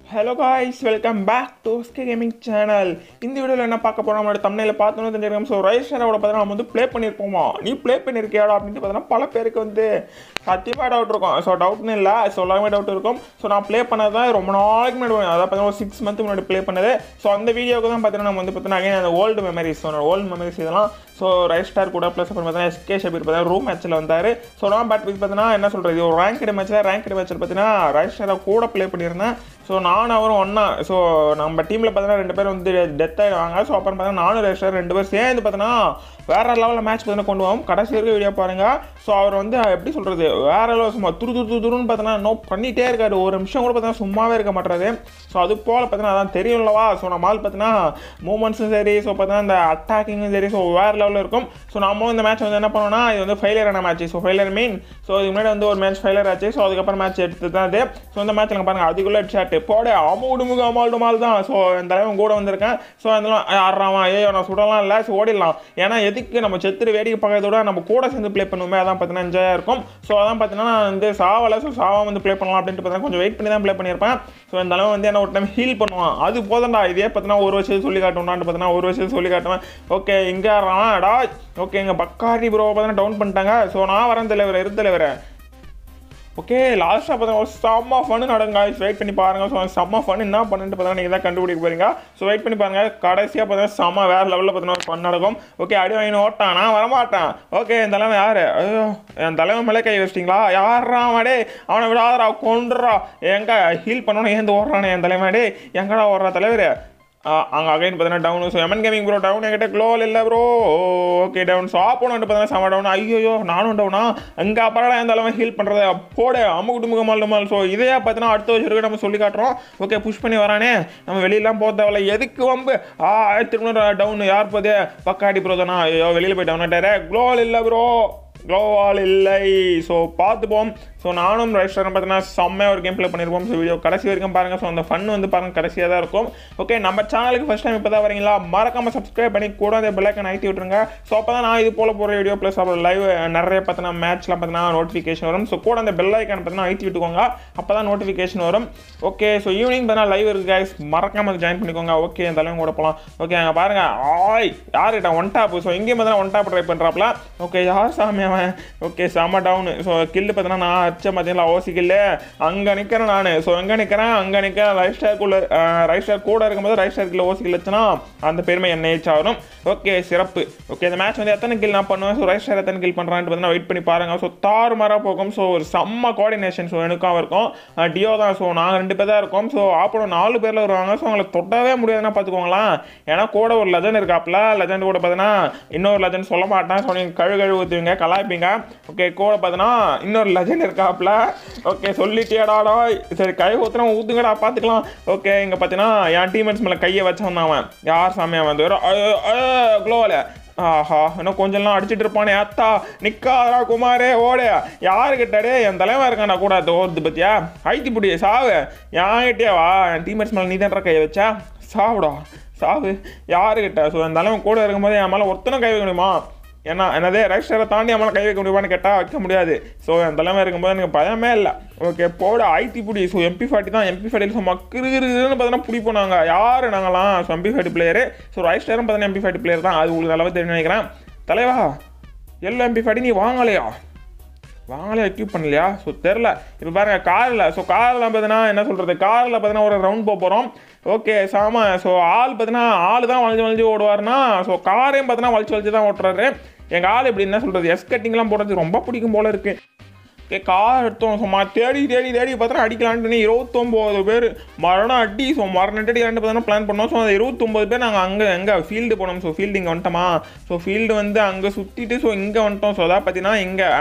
hello guys welcome back to SK gaming channel இந்த வீடியோவில் என்ன பார்க்க போகிறோம் நம்மளோட தமிழில் பார்த்தோன்னு தெரிஞ்சிருக்கோம் ஸோ ரைஸ்டரோட பார்த்தீங்கன்னா நம்ம வந்து ப்ளே பண்ணியிருப்போமா நீ ப்ளே பண்ணியிருக்கியாடா அப்படின்ட்டு பார்த்தீங்கன்னா பல பேருக்கு வந்து சத்தியமாக டவுட் இருக்கும் ஸோ டவுட்னு இல்லை ஸோ எல்லாமே டவுட் இருக்கும் ஸோ நான் ப்ளே பண்ணது தான் ரொம்ப நாளைக்கு முன்னாடி அதாவது பார்த்தீங்கன்னா ஒரு சிக்ஸ் மந்த் முன்னாடி ப்ளே பண்ணது ஸோ அந்த வீடியோக்கு தான் பார்த்தீங்கன்னா நம்ம வந்து பார்த்தீங்கன்னா again அந்த old memories so old memories இதெல்லாம் ஸோ ரைஸ் ஸ்டார் கூட ப்ளஸ் அப்புறம் பார்த்தீங்கன்னா எஸ்கே ஷபீர் பார்த்தீங்கன்னா ரூம் மேட்ச்சில் வந்தார் ஸோ நான் பட் இது பார்த்தீங்கன்னா என்ன சொல்கிறது ஒரு ரேங்க்டு மேட்ச்சில் ரேங்க்டு மேட்ச்சில் பார்த்தீங்கன்னா ரைஸ் ஸ்டாரை கூட ப்ளே பண்ணியிருந்தேன் ஸோ நானும் அவரும் ஒன்றா ஸோ நம்ம டீமில் பார்த்தீங்கன்னா ரெண்டு பேரும் வந்து டெத் ஆகிடுவாங்க ஸோ அப்புறம் பார்த்தீங்கன்னா நானும் ரேஸ்டர் ரெண்டு பேரும் சேர்ந்து பார்த்தீங்கன்னா வேற லெவலில் மேட்ச் பார்த்தீங்கன்னா கொண்டு போவோம் கடைசி வரைக்கும் வீடியோ பாருங்கள் ஸோ அவர் வந்து எப்படி சொல்கிறது வேற லெவல் சும்மா துரு துரு துரு துருன்னு பார்த்தீங்கன்னா நோ பண்ணிகிட்டே இருக்காரு ஒரு நிமிஷம் கூட பார்த்தீங்கன்னா சும்மாவே இருக்க மாட்டாரு ஸோ அது போல் பார்த்தீங்கன்னா அதான் தெரியும்லவா ஸோ நம்ம ஆள் பார்த்தீங்கன்னா மூமெண்ட்ஸும் சரி ஸோ பார்த்தீங்கன்னா இந்த அட்டாக்கிங்கும் சரி ஸோ வேறு லெவலில் இருக்கும் ஸோ நம்மளும் இந்த மேட்ச் வந்து என்ன பண்ணோம்னா இது வந்து ஃபெயிலியரான match so failure mean so இதுக்கு முன்னாடி வந்து ஒரு மேட்ச் ஃபெயிலியர் ஆச்சு ஸோ அதுக்கப்புறம் மேட்ச் எடுத்து தான் அது ஸோ இந்த மேட்ச்சில் பாருங்கள் அதுக்குள்ளே ஷாட்டு போட அமௌடுமுக அமால்டுமால் தான் ஸோ இந்த தலைவன் கூட வந்திருக்கேன் ஸோ அதெல்லாம் ஆடுறான் ஐயோ நான் சுடலாம் இல்லை ஸோ ஓடிடலாம் ஏன்னா எதுக்கு நம்ம செத்துரு வேடிக்கை பார்க்கறத விட நம்ம கூட சேர்ந்து ப்ளே பண்ணுவோமே அதான் பார்த்தீங்கன்னா என்ஜாயாக இருக்கும் ஸோ அதான் பார்த்தீங்கன்னா நான் வந்து சாவலை ஸோ சாவா வந்து ப்ளே பண்ணலாம் அப்படின்ட்டு பார்த்தீங்கன்னா கொஞ்சம் வெயிட் பண்ணி தான் ப்ளே பண்ணியிருப்பேன் ஸோ இந்த அளவு வந்து என்ன ஒரு டைம் ஹீல் பண்ணுவான் அது போதண்டா இதே பார்த்தீங்கன்னா ஒரு வருஷம் சொல்லி காட்டுவான்ட்டு பார்த்தீங்கன்னா ஒரு வருஷம் சொல்லி காட்டுவேன் ஓகே இங்கே ஆடுறான் டா ஓகே எங்கள் பக்காரி ப்ரோ பார்த்தீங்கன்னா டவுன் பண்ணிட்டாங்க ஸோ நான் வரேன் தலைவர் இரு தலைவர் ஓகே லாஸ்ட்டாக பார்த்தீங்கன்னா ஒரு செம்ம ஃபன்னு நடங்க வெயிட் பண்ணி பாருங்கள் ஸோ செம்ம ஃபன் என்ன பண்ணிட்டு பார்த்தீங்கன்னா நீங்கள் தான் கண்டுபிடிக்க போறீங்க ஸோ வெயிட் பண்ணி பாருங்கள் கடைசியாக பார்த்தீங்கன்னா செம்ம வேறு லெவலில் பார்த்தீங்கன்னா ஒரு ஃபன் நடக்கும் ஓகே அடி வாங்கி ஓட்டான் நான் வரமாட்டேன் ஓகே என் தலைவன் யார் ஐயோ என் தலைவன் மேலே கை வச்சிட்டிங்களா யாரா மாடே அவனை விடாதரா கொண்டுறா எங்க ஹீல் பண்ணணும் ஏந்து ஓடுறானே என் தலைவன் டே எங்கடா ஓடுறா தலைவர் அங்கே அகைன் பார்த்தீங்கன்னா டவுன் ஸோ எமன் கேமிங் ப்ரோ டவுன் என்கிட்ட க்ளோல் இல்லை bro okay down so opponent பார்த்தீங்கன்னா செம டவுன் ஐயோ நானும் டவுனா அங்கே அப்புறம் எந்த அளவு ஹீல் பண்ணுறது போட அம்முக்கு முகமால் டுமால் ஸோ இதையே பார்த்தீங்கன்னா அடுத்த வருஷம் நம்ம சொல்லி காட்டுறோம் ஓகே புஷ் பண்ணி வரானே நம்ம வெளியெல்லாம் போக தேவையில்ல எதுக்கு வம்பு ஆ திரும்ப டவுன் யார் போதே பக்காடி ப்ரோ தானா ஐயோ வெளியில் போய் டவுன் ஆட்டாரு க்ளோல் இல்லை ப்ரோ க்ளோவால் இல்லை ஸோ பார்த்துப்போம் ஸோ நானும் ரெஜிஸ்டர் பார்த்தீங்கன்னா செம்மையாக ஒரு கேம் ப்ளே பண்ணியிருப்போம் ஸோ வீடியோ கடைசி வரைக்கும் பாருங்கள் ஸோ அந்த ஃபன் வந்து பாருங்கள் கடைசியாக தான் இருக்கும் ஓகே நம்ம சேனலுக்கு ஃபஸ்ட் டைம் இப்போ தான் வரீங்களா மறக்காமல் சப்ஸ்கிரைப் பண்ணி கூட அந்த பெல்லைக்கன் அழுத்தி விட்டுருங்க ஸோ அப்போ தான் நான் இது போல் போகிற வீடியோ ப்ளஸ் அப்புறம் லைவ் நிறைய பார்த்தீங்கன்னா மேட்ச்லாம் பார்த்தீங்கன்னா நோட்டிஃபிகேஷன் வரும் ஸோ கூட அந்த பெல்லைக்கன் பார்த்தீங்கன்னா அழுத்தி விட்டுக்கோங்க அப்போ தான் நோட்டிஃபிகேஷன் வரும் ஓகே ஸோ ஈவினிங் பார்த்தீங்கன்னா லைவ் இருக்குது கைஸ் மறக்காமல் ஜாயின் பண்ணிக்கோங்க ஓகே அந்த அளவு கூட போகலாம் ஓகே அங்கே பாருங்கள் ஆய் யார்கிட்ட ஒன் டாப் ஸோ இங்கேயும் பார்த்தீங்கன்னா ஒன் டாப் ட்ரை பண்ணுறாப்ல ஓகே யார் சாமி அவன் ஓகே செம்ம டவுனு ஸோ கில்லு பார்த்தீங்கன்னா நான் அடிச்ச பார்த்தீங்களா ஓசி கில்லு அங்கே நிற்கிறேன் நான் ஸோ எங்கே நிற்கிறேன் அங்கே நிற்கிறேன் ரைட் ஸ்டார்க்குள்ள ரைட் ஸ்டார் கூட இருக்கும்போது ரைட் ஸ்டார் கில்ல ஓசி கில் வச்சுன்னா அந்த பெருமை என்ன ஏச் ஆகணும் ஓகே சிறப்பு ஓகே இந்த மேட்ச் வந்து எத்தனை கில் நான் பண்ணுவேன் ஸோ ரைட் ஸ்டார் எத்தனை கில் பண்ணுறான்னு பார்த்தீங்கன்னா வெயிட் பண்ணி பாருங்க ஸோ தாறுமாறாக போகும் ஸோ ஒரு செம்ம கோஆர்டினேஷன் ஸோ எனக்கும் இருக்கும் டியோ தான் ஸோ நாங்கள் ரெண்டு பேர் தான் இருக்கோம் ஸோ அப்புறம் நாலு பேரில் வருவாங்க ஸோ அவங்களை தொட்டவே முடியாதுன்னா பார்த்துக்கோங்களேன் ஏன்னா கூட ஒரு லெஜண்ட் இருக்காப்ல லெஜண்ட் கூட பார்த்தீங்கன்னா இன்னொரு லெஜண்ட் சொல்ல மாட்டேன் ஸோ நீங்கள் கழு கழு ஊற்றுவீங்க கலாய்ப்பீங்க ஓகே கூட பார்த்தீங்கன்னா இன்னொரு லெஜண்ட் இருக்காப்ல ஓகே சொல்லிட்டியாடாடா சரி கை ஊற்றுனா ஊற்றுங்கடா பார்த்துக்கலாம் ஓகே இங்கே பார்த்தீங்கன்னா என் டீம்மேட்ஸ் மேலே கையை வச்சவன் அவன் யார் சாமியா வந்து க்ளோவில் ஆஹா இன்னும் கொஞ்சம்லாம் அடிச்சிட்டு இருப்பானே அத்தா நிக்காதரா குமாரே ஓடு யாருக்கிட்டடே என் தலைவன் இருக்கான்டா கூட தோர்த்து பத்தியா ஐத்தி புடி சாவு என்கிட்டயே வா என் டீம்மேட்ஸ் மேலே நீ தான் கையை வச்சா சாவுடா சாவு யாருக்கிட்ட ஸோ என் தலைவன் கூட இருக்கும்போது என் மேலே ஒருத்தனும் கை வைக்க முடியுமா ஏன்னா என்னதே ரைஸ்டரை தாண்டி நம்மளால் கை வைக்க முடியுமான்னு கேட்டால் வைக்க முடியாது ஸோ என் தலைமை இருக்கும்போது எனக்கு பயமே இல்லை ஓகே போட ஐடி புடி ஸோ எம்பி ஃபார்ட்டி தான் எம்பி ஃபார்ட்டி ஸோ மக்கிருன்னு பார்த்தீங்கன்னா பிடி போனாங்க யார் நாங்களாம் ஸோ எம்பி ஃபார்ட்டி பிளேயரு ஸோ ரைஸ்டரும் பார்த்தீங்கன்னா எம்பி ஃபார்ட்டி பிளேயர் தான் அது உங்களுக்கு அளவு தெரியும் நினைக்கிறேன் தலைவா எல்லோ எம்பி ஃபார்ட்டி நீ வாங்கலையா வாங்கலையா எக்யூப் பண்ணலையா ஸோ தெரில இப்போ பாருங்கள் காரில் ஸோ காரில் பார்த்தீங்கன்னா என்ன சொல்கிறது காரில் பார்த்தீங்கன்னா ஒரு ரவுண்ட் போக போகிறோம் ஓகே சாமா ஸோ ஆள் பார்த்தீங்கன்னா ஆள் தான் வளைஞ்சு வளைஞ்சு ஓடுவார்னா ஸோ காரையும் பார்த்தீங்கன்னா வளைச்சு வளைச்சு தான் ஓட்டுறாரு எங்கள் ஆள் இப்படி என்ன சொல்கிறது எஸ் கட்டிங்லாம் போடுறது ரொம்ப பிடிக்கும் போல இருக்குது ஓகே கார் எடுத்தோம் சும்மா தேடி தேடி தேடி பார்த்தா அடிக்கலான்ட்டு இருபத்தொம்போது பேர் மரணம் அடி ஸோ மரணம் அடி ரெண்டு பார்த்தா பிளான் பண்ணோம் ஸோ அந்த இருபத்தொம்போது பேர் நாங்கள் அங்கே எங்கே ஃபீல்டு போனோம் ஸோ ஃபீல்டு இங்கே வந்துட்டோமா ஸோ ஃபீல்டு வந்து அங்கே சுற்றிட்டு ஸோ இங்கே வந்துட்டோம் ஸோ அதான் பார்த்தீங்கன்னா இங்கே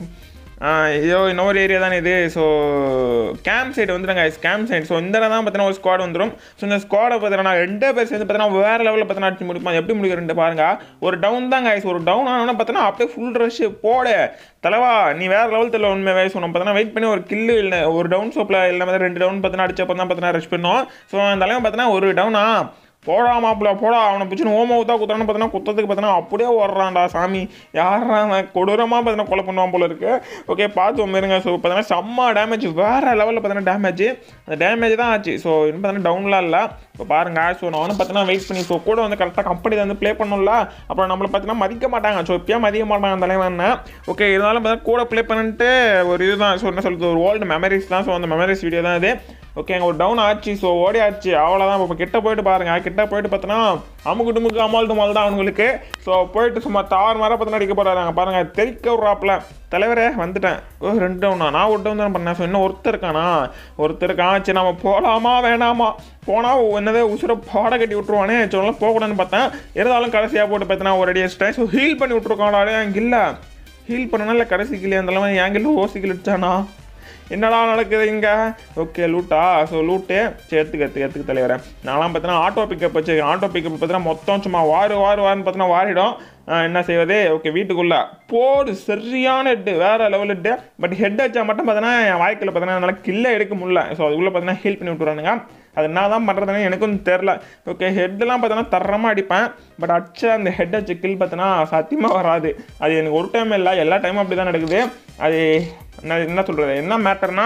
ஐயோ இன்னொரு ஏரியா தானே இது ஸோ கேம்ப் சைடு வந்துடுங்க கேம்ப் சைடு ஸோ இந்த இடம் தான் பார்த்தீங்கன்னா ஒரு ஸ்குவாட் வந்துடும் ஸோ இந்த ஸ்குவாடை பார்த்தீங்கன்னா ரெண்டே பேர் சேர்ந்து பார்த்தீங்கன்னா வேறு லெவலில் பார்த்தீங்கன்னா அடிச்சு முடிப்போம் எப்படி முடியும் ரெண்டு பாருங்க ஒரு டவுன் தான் கைஸ் ஒரு டவுன் ஆனால் பார்த்தீங்கன்னா அப்படியே ஃபுல் ரஷ் போட தலைவா நீ வேறு லெவல் தெரியல உண்மையாவே ஸோ நம்ம பார்த்தீங்கன்னா வெயிட் பண்ணி ஒரு கில்லு இல்லை ஒரு டவுன் சோப்பில் இல்லை ரெண்டு டவுன் பார்த்தீங்கன்னா அடிச்சப்போ தான் பார்த்தீங்கன்னா ரஷ் பண்ணோம் ஸோ அந்த தலைவன் பார்த்தீங்கன்னா ஒரு டவுனா போடா மாப்பிள்ள போடா அவனை பிடிச்சி ஓம ஊத்தா குத்துறான்னு பார்த்தீங்கன்னா குத்தத்துக்கு பார்த்தீங்கன்னா அப்படியே ஓடுறான்டா சாமி யாரா அவன் கொடூரமாக பார்த்தீங்கன்னா கொலை பண்ணுவான் போல இருக்கு ஓகே பார்த்து வந்துருங்க ஸோ பார்த்தீங்கன்னா செம்ம டேமேஜ் வேற லெவலில் பார்த்தீங்கன்னா டேமேஜ் அந்த டேமேஜ் தான் ஆச்சு ஸோ இன்னும் பார்த்தீங்கன்னா டவுன்லாம் இல்லை இப்போ பாருங்க ஸோ நான் வந்து பார்த்தீங்கன்னா வெயிட் பண்ணி ஸோ கூட வந்து கரெக்டாக கம்பெனி வந்து ப்ளே பண்ணணும்ல அப்புறம் நம்மளை பார்த்தீங்கன்னா மதிக்க மாட்டாங்க ஸோ இப்போயே மதிக்க மாட்டாங்க அந்த தலைவன் ஓகே இருந்தாலும் பார்த்தா கூட ப்ளே பண்ணிட்டு ஒரு இதுதான் ஸோ என்ன சொல்றது ஒரு ஓல்டு மெமரிஸ் தான் ஸோ அந்த மெமரிஸ் வீடியோ தான் இது ஓகே அங்கே ஒரு டவுன் ஆச்சு ஸோ ஓடி ஆச்சு அவ்வளோதான் இப்போ கிட்ட போயிட்டு பாருங்க கிட்ட போயிட்டு பார்த்தோன்னா அமுக்கு டுமுக்கு அமால் டுமால் தான் அவங்களுக்கு ஸோ போயிட்டு சும்மா தார் மாதிரி பார்த்தீங்கன்னா அடிக்க போகிறாங்க பாருங்க தெறிக்க விட்றாப்புல தலைவரே வந்துட்டேன் ஓ ரெண்டு டவுனா நான் ஒரு டவுன் தான் பண்ணேன் ஸோ இன்னும் ஒருத்தர் இருக்கானா ஒருத்தர் இருக்கான் சரி நம்ம போகலாமா வேணாமா போனால் என்னதே உசுரை பாட கட்டி விட்ருவானே சொன்னாலும் போகக்கூடாதுன்னு பார்த்தேன் இருந்தாலும் கடைசியாக போட்டு பார்த்தீங்கன்னா ஒரு அடி அடிச்சிட்டேன் ஸோ ஹீல் பண்ணி விட்ருக்கான் அங்கே இல்லை ஹீல் பண்ணனால கடைசி கிளி அந்த அளவு என் கிட்ட ஓசி கிளி அடிச்சானா என்னடா நடக்குது இங்கே ஓகே லூட்டா ஸோ லூட்டு சரி எடுத்துக்க எடுத்துக்க எடுத்துக்க தலைவரே நான்லாம் பார்த்தீங்கன்னா ஆட்டோ பிக்கப் வச்சுருக்கேன் ஆட்டோ பிக்கப் பார்த்தீங்கன்னா மொத்தம் சும்மா வாரு வாரு வாருன்னு பார்த்தீங்கன்னா வாரிடும் ஆஹ் என்ன செய்வது ஓகே வீட்டுக்குள்ள போடு சரியான ஹெட்டு வேற லெவல் ஹெட்டு பட் ஹெட் அடிச்சா மட்டும் பார்த்தீங்கன்னா என் வாழ்க்கையில் பார்த்தீங்கன்னா என்னால் கில்ல எடுக்க முடியல ஸோ அதுக்குள்ளே பார்த்தீங்கன்னா ஹெல்ப் பண்ணி விட்டுறானுங்க அது என்ன தான் பண்ணுறதுன்னு எனக்கும் தெரில ஓகே ஹெட்டெல்லாம் பார்த்தீங்கன்னா தரமாக அடிப்பேன் பட் அடிச்ச அந்த ஹெட் அடிச்ச கில் பார்த்தீங்கன்னா சத்தியமாக வராது அது எனக்கு ஒரு டைம் இல்லை எல்லா டைமும் அப்படி தான் நடக்குது அது என்ன என்ன சொல்கிறது என்ன மேட்டர்னா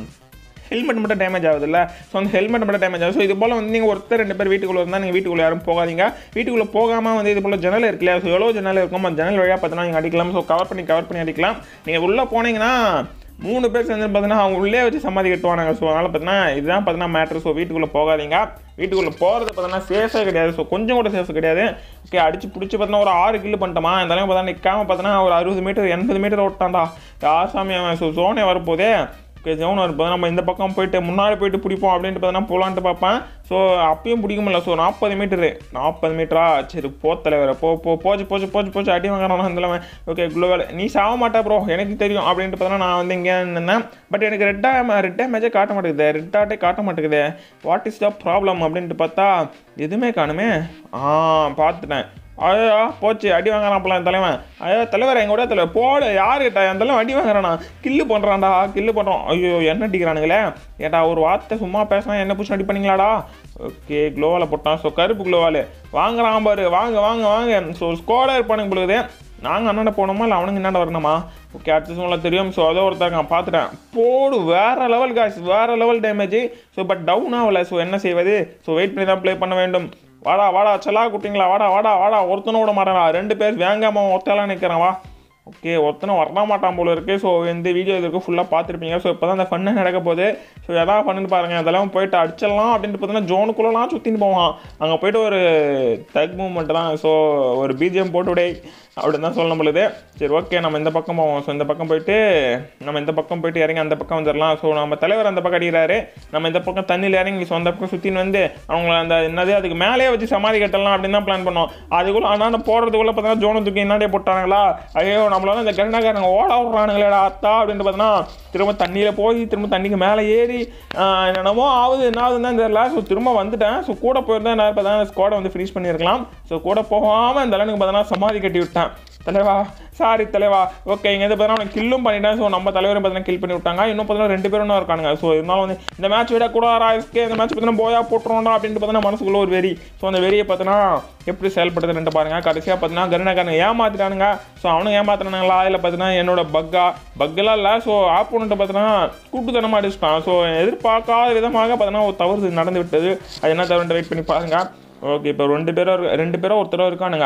ஹெல்மெட் மட்டும் டேமேஜ் ஆகுதுல்ல ஸோ அந்த ஹெல்மெட் மட்டும் டேமேஜ் ஆகுது ஸோ இது போல் வந்து நீங்கள் ஒருத்தர் ரெண்டு பேர் வீட்டுக்குள்ளே இருந்தால் நீங்கள் வீட்டுக்குள்ளே யாரும் போகாதீங்க வீட்டுக்குள்ளே போகாமல் வந்து இது போல் ஜன்னல் இருக்கு இல்லையா ஸோ எவ்வளோ ஜன்னல் இருக்கும் அந்த ஜன்னல் வழியாக பார்த்தீங்கன்னா நீங்கள் அடிக்கலாம் ஸோ கவர் பண்ணி கவர் பண்ணி அடிக்கலாம் நீங்கள் உள்ளே போனீங்கன்னா மூணு பேர் சேர்ந்து பார்த்தீங்கன்னா அவங்க உள்ளே வச்சு சமாதி கட்டுவானுங்க ஸோ அதனால் பார்த்தீங்கன்னா இதுதான் பார்த்தீங்கன்னா மேட்ரு ஸோ வீட்டுக்குள்ளே போகாதீங்க வீட்டுக்குள்ளே போகிறது பார்த்தீங்கன்னா சேஃபே கிடையாது ஸோ கொஞ்சம் கூட சேஃப் கிடையாது ஓகே அடிச்சு பிடிச்சி பார்த்தீங்கன்னா ஒரு ஆறு கில்லு பண்ணிட்டோமா இந்த அளவுக்கு பார்த்தா நிற்காம பார்த்தீங்கன்னா ஒரு அறுபது மீட்டர் எண்பது மீட்டர் ஓட்டான்டா யார் சாமி அவன் ஸோ ஜோனே வரப்போதே ஓகே ஜோன் வரும்போது நம்ம இந்த பக்கம் போயிட்டு முன்னாடி போயிட்டு பிடிப்போம் அப்படின்ட்டு பார்த்தீங்கன்னா போகலான்ட்டு பார்ப்பேன் ஸோ அப்பயும் பிடிக்க முடியல ஸோ நாற்பது மீட்டரு நாற்பது மீட்டரா சரி போ தலைவர் போ போ போச்சு போச்சு போச்சு போச்சு அடி வாங்குறான் அந்த ஓகே குளோவல் நீ சாக மாட்டா ப்ரோ எனக்கு தெரியும் அப்படின்ட்டு பார்த்தோன்னா நான் வந்து இங்கே நின்னேன் பட் எனக்கு ரெட்டா ரெட் டேமேஜே காட்ட மாட்டேங்குது ரெட் டாட்டே காட்ட மாட்டேங்குது வாட் இஸ் த ப்ராப்ளம் அப்படின்ட்டு பார்த்தா எதுவுமே காணுமே ஆ பார்த்துட்டேன் ஐயோ போச்சு அடி வாங்குறான் தலைவன் ஐயோ தலைவர் எங்கூட தலைவர் போடு யாருக்கிட்ட அந்த தலைவன் அடி வாங்குறானா கில்லு பண்ணுறான்டா கில்லு பண்ணுறோம் ஐயோ என்ன அடிக்கிறானுங்களே ஏட்டா ஒரு வார்த்தை சும்மா பேசினா என்ன பிடிச்சி அடி பண்ணீங்களாடா ஓகே க்ளோவால் போட்டான் ஸோ கருப்பு க்ளோவால் வாங்குறான் பாரு வாங்க வாங்க வாங்க ஸோ ஸ்கோடாக இருப்பானுங்க பொழுது நாங்கள் அண்ணாண்ட போனோமா இல்லை அவனுங்க என்னாண்ட வரணுமா ஓகே அடுத்த சூழ்நிலை தெரியும் ஸோ அதோ ஒருத்தங்க பார்த்துட்டேன் போடு வேற லெவல் காசு வேற level damage so but down ஆகலை ஸோ என்ன செய்வது ஸோ வெயிட் பண்ணி தான் ப்ளே பண்ண வேண்டும் வாடா வாடா செல்லா குட்டிங்களா வாடா வாடா வாடா ஒருத்தனும் விட மாட்டானா ரெண்டு பேர் வேங்காம ஒருத்தெல்லாம் நிற்கிறான் வா ஓகே ஒருத்தனும் வர மாட்டான் போல இருக்கு ஸோ இந்த வீடியோ இதுக்கு ஃபுல்லாக பார்த்துருப்பீங்க ஸோ இப்போ தான் அந்த ஃபன்னு நடக்க போகுது ஸோ எதாவது பண்ணுன்னு பாருங்க அதெல்லாம் போயிட்டு அடிச்சிடலாம் அப்படின்ட்டு பார்த்தீங்கன்னா ஜோனுக்குள்ளலாம் சுற்றின்னு போவான் அங்கே போயிட்டு ஒரு தக் மூமெண்ட் தான் ஸோ ஒரு பிஜிஎம் போட்டு விடே அப்படின்னு தான் சொல்ல பொழுது சரி ஓகே நம்ம இந்த பக்கம் போவோம் ஸோ இந்த பக்கம் போயிட்டு நம்ம இந்த பக்கம் போயிட்டு இறங்கி அந்த பக்கம் வந்துடலாம் ஸோ நம்ம தலைவர் அந்த பக்கம் அடிக்கிறாரு நம்ம இந்த பக்கம் தண்ணியில் இறங்கி ஸோ அந்த பக்கம் சுற்றின்னு வந்து அவங்கள அந்த என்னது அதுக்கு மேலேயே வச்சு சமாதி கட்டலாம் அப்படின்னு தான் பிளான் பண்ணோம் அதுக்குள்ள ஆனால் போகிறதுக்குள்ள பார்த்தீங்கன்னா ஜோனை தூக்கி என்னாடியே போட்டானுங்களா ஐயோ நம்மளால இந்த கருணாக்காரங்க ஓட விட்றானுங்களேடா அத்தா அப்படின்னு பார்த்தோன்னா திரும்ப தண்ணியில் போய் திரும்ப தண்ணிக்கு மேலே ஏறி ஆஹ், என்னென்னமோ ஆகுது என்ன ஆகுதுன்னு தான் தெரியல ஸோ திரும்ப வந்துட்டேன் ஸோ கூட போயிருந்தா என்ன பார்த்தா ஸ்குவாடை வந்து ஃபினிஷ் பண்ணியிருக்கலாம் ஸோ கூட போகாமல் இந்த அளவுக்கு பார்த்தீங்கன்னா சமாதி கட்டி விட்டேன் தலைவா சாரி தலைவா ஓகே இங்கே வந்து பார்த்தீங்கன்னா அவனை கில்லும் பண்ணிட்டேன் ஸோ நம்ம தலைவரும் பார்த்தீங்கன்னா கில் பண்ணி விட்டாங்க இன்னும் பார்த்தீங்கன்னா ரெண்டு பேரும் இன்னும் இருக்கானுங்க ஸோ இருந்தாலும் வந்து இந்த மேட்ச் விட கூட ராய்ஸ்கே இந்த மேட்ச் பார்த்தீங்கன்னா போயா போட்டுருவோம்டா அப்படின்ட்டு பார்த்தீங்கன்னா மனசுக்குள்ள ஒரு வெறி ஸோ அந்த வெறியை பார்த்தீங்கன்னா எப்படி செயல்படுதுன்னு பாருங்க கடைசியாக பார்த்தீங்கன்னா கருணாக்காரங்க ஏமாத்திட்டானுங்க ஸோ அவனும் ஏமாத்தினாங்களா இல்லை பார்த்தீங்கன்னா என்னோட பக்கா பக்கெல்லாம் இல்லை ஸோ ஆப்போனண்ட்டை பார்த்தீங்கன்னா கூட்டுத்தனமாக அடிச்சிட்டான் ஸோ எதிர்பார்க்காத விதமாக பார்த்தீங்கன்னா ஒரு தவறு நடந்து விட்டது அது என்ன தவறுன்னு வெயிட் பண்ணி பாருங்க ஓகே இப்போ ரெண்டு பேரும் இரு- ரெண்டு பேரும் ஒருத்தரும் இருக்கானுங்க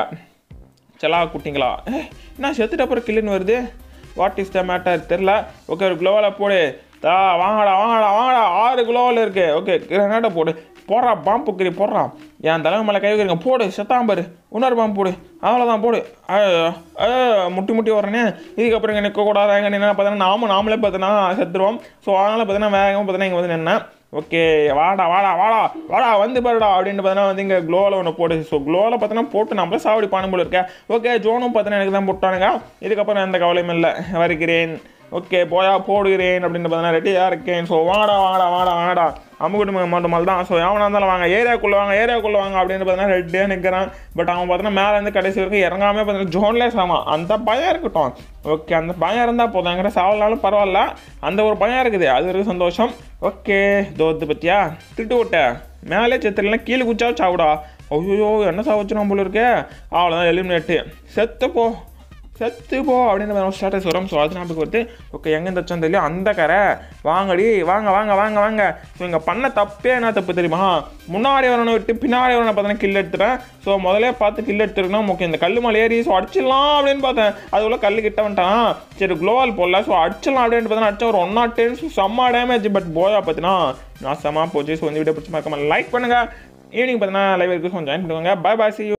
செலா குட்டிங்களா ஏ, என்ன செத்துட்டு அப்புறம் கில்லுன்னு வருது வாட் இஸ் த மேட்டர் தெரில ஓகே ஒரு குளோவில் போடு தா வாங்கடா வாங்கடா வாங்கடா ஆறு குளோவில் இருக்கு ஓகே கிரனேட்டை போடு போடுறா பாம்பு புக்கிரி போடுறா என் தலைமை மேலே கை வைக்கிறீங்க போடு செத்தாம் பாரு இன்னொரு பாம்பு போடு அவ்வளோதான் போடு ஐயோ, ஐயோ, முட்டி முட்டி வர்றேனே இதுக்கப்புறம் இங்கே நிற்கக்கூடாது எங்கே நின்னா பார்த்தீங்கன்னா நாம நாமளே பார்த்தீங்கன்னா செத்துருவோம் ஸோ அதனால் பார்த்தீங்கன்னா வேகமாக பார்த்தீங்கன்னா இங்கே வந்து நின்னேன் ஓகே வாடா வாடா வாடா வாடா வந்து பாருடா அப்படின்னு பார்த்தீங்கன்னா வந்து இங்கே க்ளோவில் ஒன்று போடு ஸோ க்ளோவில் பார்த்தீங்கன்னா போட்டு நம்மளே சாவடி பானம் போல இருக்கேன் ஓகே ஜோனும் பார்த்தீங்கன்னா எனக்கு தான் போட்டானுங்க இதுக்கப்புறம் எந்த கவலையும் இல்லை வருகிறேன் ஓகே போயா போடுகிறேன் அப்படின்னு பார்த்தீங்கன்னா ரெடியாக இருக்கேன் ஸோ வாடா வாடா வாடா வாடா அம்முக்குட்டு மாட்டு மாதிரி தான் ஸோ எவனா இருந்தாலும் வாங்க ஏரியாக்குள்ளே வாங்க ஏரியாக்குள்ளே வாங்க அப்படின்னு பார்த்தீங்கன்னா ரெடியாக நிற்கிறான் பட் அவன் பார்த்தீங்கன்னா மேலே இருந்து கடைசி வரைக்கும் இறங்காமே பார்த்தீங்கன்னா ஜோன்லேயே சாமான் அந்த பயம் இருக்கட்டும் ஓகே அந்த பயம் இருந்தால் போதும் என்கிட்ட சாவலாலும் பரவாயில்ல அந்த ஒரு பயம் இருக்குது அது வரைக்கும் சந்தோஷம் ஓகே தோத்து பத்தியா திட்டு விட்ட மேலே செத்துலாம் கீழே குச்சா சாவுடா ஐயோ என்ன சாவச்சு நம்ம போல இருக்கே அவ்வளோதான் எலிமினேட்டு செத்து போ செத்து போ அப்படின்னு நம்ம ஸ்டேட்டஸ் வரும் ஸோ அது ஞாபகம் வருது ஓகே எங்கே தச்சோம் தெரியல அந்த கரை வாங்கடி வாங்க வாங்க வாங்க வாங்க ஸோ இங்கே பண்ண தப்பே என்ன தப்பு தெரியுமா முன்னாடி வரணும் விட்டு பின்னாடி வரணும் பார்த்தீங்கன்னா கில் எடுத்துட்டேன் ஸோ முதல்ல பார்த்து கில் எடுத்துருக்கணும் ஓகே இந்த கல் மேலே ஏறி ஸோ அடிச்சிடலாம் அப்படின்னு பார்த்தேன் அதுக்குள்ள கல் கிட்ட வந்துட்டான் சரி குளோவால் போடல ஸோ அடிச்சிடலாம் அப்படின்னு பார்த்தீங்கன்னா அடிச்சா ஒரு ஒன் நாட் டென் செம்ம டேமேஜ் பட் போயா பார்த்தீங்கன்னா நாசமாக போச்சு ஸோ இந்த வீடியோ பிடிச்சி மறக்காம லைக் பண்ணுங்க ஈவினிங் பார்த்தீங்கன்னா லைவ் இருக்கு ஸோ ஜாயின் பண்ணுவாங்க பை பாய் சி